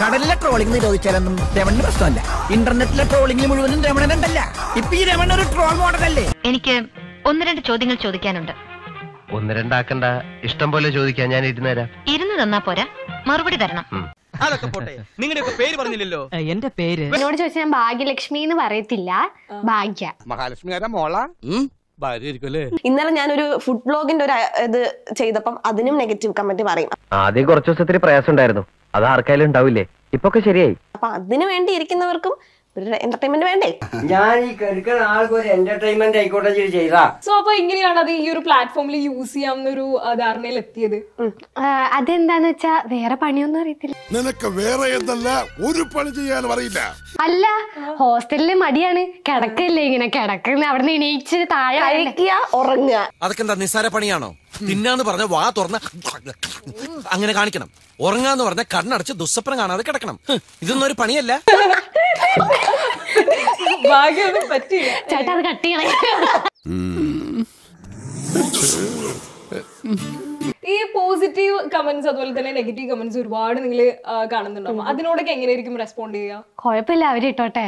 കടലിലെ ട്രോളിംഗ് നിരോധിച്ചാലൊന്നും രമണിന് പ്രശ്നമല്ല ഇന്റർനെറ്റിലെ ട്രോളിംഗിൽ മുഴുവനും രമണനുണ്ടല്ല ഇപ്പൊ ഈ രമണ ഒരു ട്രോൾ മോഡലല്ലേ എനിക്ക് ഒന്ന് രണ്ട് ചോദ്യങ്ങൾ ചോദിക്കാനുണ്ട് ഒന്ന് രണ്ടാക്കണ്ട ഇഷ്ടം പോലെ ചോദിക്കാൻ ഞാൻ ഇരുന്നേരാം ഇരുന്ന് തന്നാ പോരാ മറുപടി തരണം അതൊക്കെ പോട്ടെ നിങ്ങളുടെയൊക്കെ പേര് പറഞ്ഞില്ലല്ലോ എന്റെ പേര് എന്നോട് ചോദിച്ചാൽ ഞാൻ ഭാഗ്യലക്ഷ്മി എന്ന് പറയത്തില്ല ഭാഗ്യ മഹാലക്ഷ്മി ആരാ മോള ഭാര്യ അല്ലേ ഇന്നലെ ഞാനൊരു ഫുഡ് ബ്ലോഗിന്റെ ഒരു അഹ്, ഇത് ചെയ്തപ്പം അതിനും നെഗറ്റീവ് കമന്റ് പറയും ആദ്യം കുറച്ചു ദിവസത്തിന് പ്രയാസം ഉണ്ടായിരുന്നു അത് ആർക്കായാലും ഉണ്ടാവില്ലേ ഇപ്പൊക്കെ ശരിയായി അപ്പൊ അതിനു വേണ്ടി ഇരിക്കുന്നവർക്കും ഒരു എന്റർടൈൻമെന്റ് വേണ്ടേ ഞാൻ ഈ കെടുക്കുന്ന ആൾക്ക് ഒരു എന്റർടൈൻമെന്റ് ആയിക്കോട്ടെ ചെയ്ത് ചെയ്താ സോ അപ്പൊ എങ്ങനെയാണ് അത് ഈ ഒരു പ്ലാറ്റ്ഫോമിൽ യൂസ് ചെയ്യാവുന്നൊരു ആ, ധാരണയിൽ എത്തിയത് ആ, അതെന്താന്ന് വെച്ചാ വേറെ പണിയൊന്നും അറിയത്തില്ല നിനക്ക് വേറെ എന്നല്ല ഒരു പണി ചെയ്യാനും അറിയില്ല അല്ല ഹോസ്റ്റലില് മടിയാണ് കിടക്കല്ലേ ഇങ്ങനെ കിടക്കുന്ന അവിടെ നിന്ന് എണീച്ച് താഴെ വരണ്ടേ. കഴിക്കുക ഉറങ്ങുക അതൊക്കെ എന്താ നിസ്സാര പണിയാണോ തിന്നാന്ന് പറഞ്ഞ വാ തുറന്ന് അങ്ങനെ കാണിക്കണം ഉറങ്ങാന്ന് പറഞ്ഞ കണ്ണടച്ച് ദുസ്സപ്നം കാണാതെ കിടക്കണം ഹ്, ഇതൊന്നും ഒരു പണിയല്ല ഭാഗ്യമൊന്നും പറ്റില്ല ചേട്ടാ അത് കട്ട് ചെയ്യണേ ഈ പോസിറ്റീവ് കമന്റ്സ് അതുപോലെ തന്നെ നെഗറ്റീവ് കമന്റ്സ് ഒരുപാട് നിങ്ങൾ കാണുന്നുണ്ടാവും അതിനോടൊക്കെ എങ്ങനെയായിരിക്കും റെസ്പോണ്ട് ചെയ്യുക കുഴപ്പമില്ല അവര് ഇട്ടോട്ടെ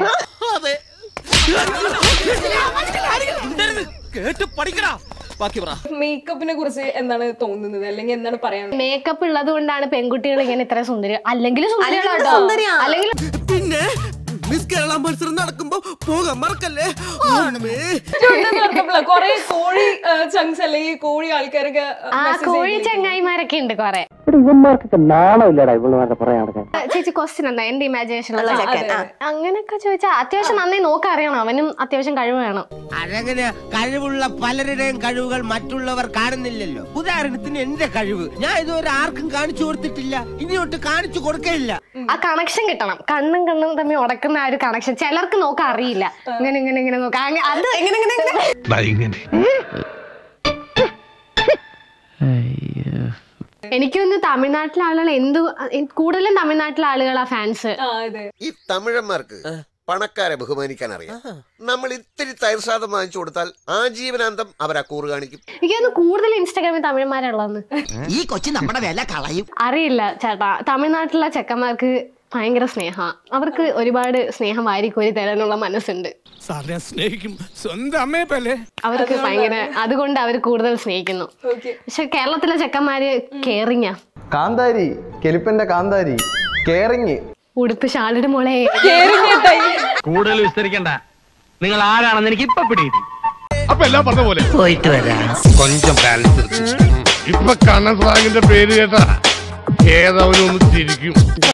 കേട്ട് പഠിക്കടാ ബാക്കി പറ മേക്കപ്പിനെ കുറിച്ച് എന്താണ് തോന്നുന്നത് അല്ലെങ്കിൽ എന്താണ് പറയാൻ മേക്കപ്പ് ഉള്ളത് കൊണ്ടാണ് പെൺകുട്ടികൾ ഇങ്ങനെ ഇത്ര സുന്ദരി അല്ലെങ്കിൽ അല്ലെങ്കിൽ സുന്ദരിയാ. അല്ലെങ്കിൽ പിന്നെ മിസ് കേരള മത്സരം നടക്കുമ്പോ പോകാൻ മറക്കല്ലേ കൊറേ കോഴി ചങ്സ് അല്ലെങ്കിൽ കോഴി ആൾക്കാരൊക്കെ ആ കോഴി ചങ്ങായിമാരൊക്കെ ഉണ്ട് കൊറേ ഇവന്മാർക്കൊക്കെ നാണമില്ലടാ ഇവളുമാരുടെ പറയാൻ നടക്കാൻ ചേച്ചി ക്വസ്റ്റ്യൻ എന്താ എന്റെ ഇമാജിനേഷൻ ഉള്ള ചെക്കൻ ആ. അങ്ങനെയൊക്കെ ചോദിച്ചാൽ അത്യാവശ്യം നന്നായി നോക്കാൻ അറിയണം അവനും അത്യാവശ്യം കഴിവ് വേണം അതങ്ങനെ കഴിവുള്ള പലരുടെയും കഴിവുകൾ മറ്റുള്ളവർ കാണുന്നില്ലല്ലോ ഉദാഹരണത്തിന് എന്റെ കഴിവ് ഞാൻ ഇതുവരെ ആർക്കും കാണിച്ചു കൊടുത്തിട്ടില്ല ഇനിയൊട്ട് കാണിച്ചു കൊടുക്കയില്ല ആ കണക്ഷൻ കിട്ടണം കണ്ണും കണ്ണും തമ്മിൽ ഉടക്കുന്ന ആ ഒരു കണക്ഷൻ ചിലർക്ക് നോക്കാൻ അറിയില്ല ഇങ്ങനെ ഇങ്ങനെ ഇങ്ങനെ നോക്കാം അങ്ങ- അത് എങ്ങനെ എങ്ങനെ എങ്ങനെ ഇങ്ങനെ എനിക്കൊന്ന് തമിഴ്നാട്ടിലെ ആളുകൾ എന്തു കൂടുതലും തമിഴ്നാട്ടിലെ ആളുകളാ ഫാൻസ് ആ അതെ ഈ തമിഴന്മാർക്ക് പണക്കാരെ ബഹുമാനിക്കാൻ അറിയാം നമ്മൾ ഇത്തിരി തൈർസാദം വാങ്ങിച്ചു കൊടുത്താൽ ആജീവനാന്തം അവർ അക്കൂറ് കാണിക്കും എനിക്കൊന്ന് കൂടുതൽ ഇൻസ്റ്റാഗ്രാമിൽ തമിഴന്മാരുള്ളതെന്ന് ഈ കൊച്ചു നമ്മുടെ വില കളയും അറിയില്ല ചേട്ടാ തമിഴ്നാട്ടിലെ ചെക്കന്മാർക്ക് ഭയങ്കര സ്നേഹ അവർക്ക് ഒരുപാട് സ്നേഹം വാരിക്കോരി തരാനുള്ള മനസ്സുണ്ട് സാറിനെ സ്നേഹിക്കും സ്വന്തം അമ്മയെ പോലെ അവർക്ക് ഭയങ്കര അതുകൊണ്ട് അവർ കൂടുതൽ സ്നേഹിക്കുന്നു ഓക്കെ പക്ഷെ കേരളത്തിലെ ചെക്കന്മാര് കേറിങ്ങ കാന്താരി കെലിപ്പന്റെ കാന്താരി കേറിങ് ഉടുപ്പ് ഷാളിയുടെ മോളെ കൂടുതൽ വിസ്തരിക്കണ്ട നിങ്ങൾ ആരാണെന്ന് എനിക്ക് ഇപ്പൊ പിടികിട്ടി അപ്പൊ എല്ലാം പറഞ്ഞ പോലെ പോയിട്ട് വരാം കൊഞ്ചം ബാലൻസ് ഇപ്പൊ കണ്ണൻ സ്രാഗിന്റെ പേര് കേട്ടാ ഏതവനും ഒന്ന് ചിരിക്കും